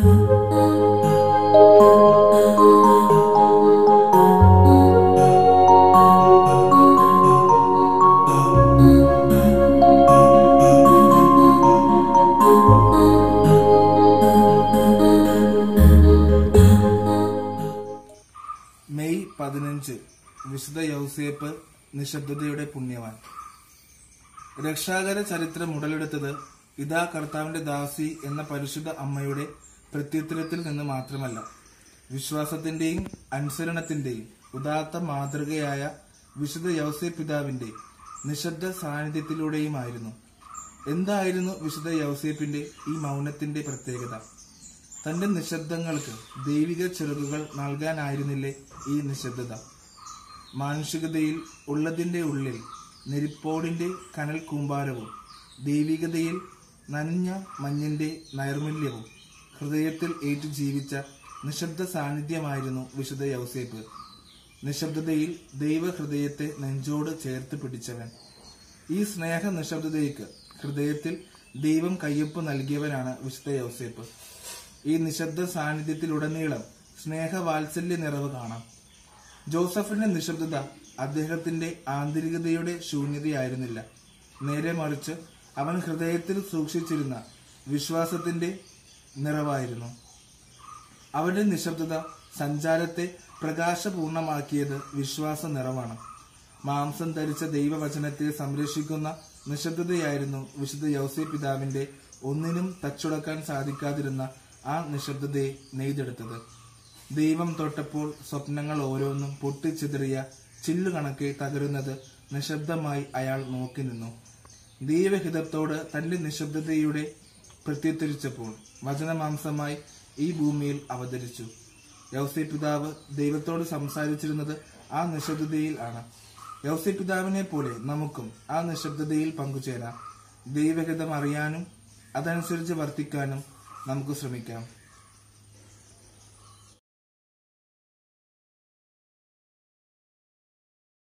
May പതിനഞ്ച് വിശുദ്ധ യൗസേപ്പ് നിശബ്ദതയുടെ പുണ്യവാൻ രക്ഷാകര ചരിത്രം ഉടലെടുത്തത് ഇതാ കർത്താവിന്റെ ദാസി എന്ന പരിശുദ്ധ അമ്മയുടെ പ്രത്യുത്തരത്തിൽ നിന്ന് മാത്രമല്ല വിശ്വാസത്തിന്റെയും അനുസരണത്തിന്റെയും ഉദാത്ത മാതൃകയായ വിശുദ്ധ യൗസേ പിതാവിന്റെ നിശബ്ദ സാന്നിധ്യത്തിലൂടെയുമായിരുന്നു എന്തായിരുന്നു വിശുദ്ധ യൗസേപ്പിന്റെ ഈ മൗനത്തിന്റെ പ്രത്യേകത തന്റെ നിശബ്ദങ്ങൾക്ക് ദൈവിക ചെറുകുകൾ നൽകാനായിരുന്നില്ലേ ഈ നിശബ്ദത മാനുഷികതയിൽ ഉള്ളതിന്റെ ഉള്ളിൽ നെരിപ്പോടിന്റെ കനൽ കൂമ്പാരവും ദൈവികതയിൽ നനഞ്ഞ മഞ്ഞിന്റെ നൈർമല്യവും ഹൃദയത്തിൽ ഏറ്റു ജീവിച്ച നിശബ്ദ സാന്നിധ്യമായിരുന്നു വിശുദ്ധ യൗസേപ്പ് നിശബ്ദതയിൽ ദൈവഹൃദയത്തെ നെഞ്ചോട് ചേർത്ത് പിടിച്ചവൻ ഈ സ്നേഹ നിശബ്ദതയ്ക്ക് ഹൃദയത്തിൽ ദൈവം കയ്യൊപ്പ് നൽകിയവനാണ് വിശുദ്ധ യൗസേപ്പ് ഈ നിശബ്ദ സാന്നിധ്യത്തിലുടനീളം സ്നേഹവാത്സല്യ നിറവ് കാണാം ജോസഫിന്റെ നിശബ്ദത അദ്ദേഹത്തിന്റെ ആന്തരികതയുടെ ശൂന്യതയായിരുന്നില്ല നേരെ മറിച്ച് അവൻ ഹൃദയത്തിൽ സൂക്ഷിച്ചിരുന്ന വിശ്വാസത്തിന്റെ നിറവായിരുന്നു അവന്റെ നിശബ്ദത സഞ്ചാരത്തെ പ്രകാശപൂർണമാക്കിയത് വിശ്വാസ നിറവാണ് മാംസം ധരിച്ച ദൈവവചനത്തെ സംരക്ഷിക്കുന്ന നിശബ്ദതയായിരുന്നു വിശുദ്ധ യൗസേ പിതാവിന്റെ ഒന്നിനും തച്ചുടക്കാൻ സാധിക്കാതിരുന്ന ആ നിശബ്ദതയെ നെയ്തെടുത്തത് ദൈവം തൊട്ടപ്പോൾ സ്വപ്നങ്ങൾ ഓരോന്നും പൊട്ടിച്ചിതറിയ ചില്ലുകണക്കെ തകരുന്നത് നിശബ്ദമായി അയാൾ നോക്കി നിന്നു ദൈവഹിതത്തോട് തന്റെ നിശബ്ദതയുടെ പ്രത്യുത്തരിച്ചപ്പോൾ വചനമാംസമായി ഈ ഭൂമിയിൽ അവതരിച്ചു യൗസേ പിതാവ് ദൈവത്തോട് സംസാരിച്ചിരുന്നത് ആ നിശബ്ദതയിൽ ആണ് യൗസേ പിതാവിനെ പോലെ നമുക്കും ആ നിശബ്ദതയിൽ പങ്കുചേരാം ദൈവഹിതം അറിയാനും അതനുസരിച്ച് വർത്തിക്കാനും നമുക്ക് ശ്രമിക്കാം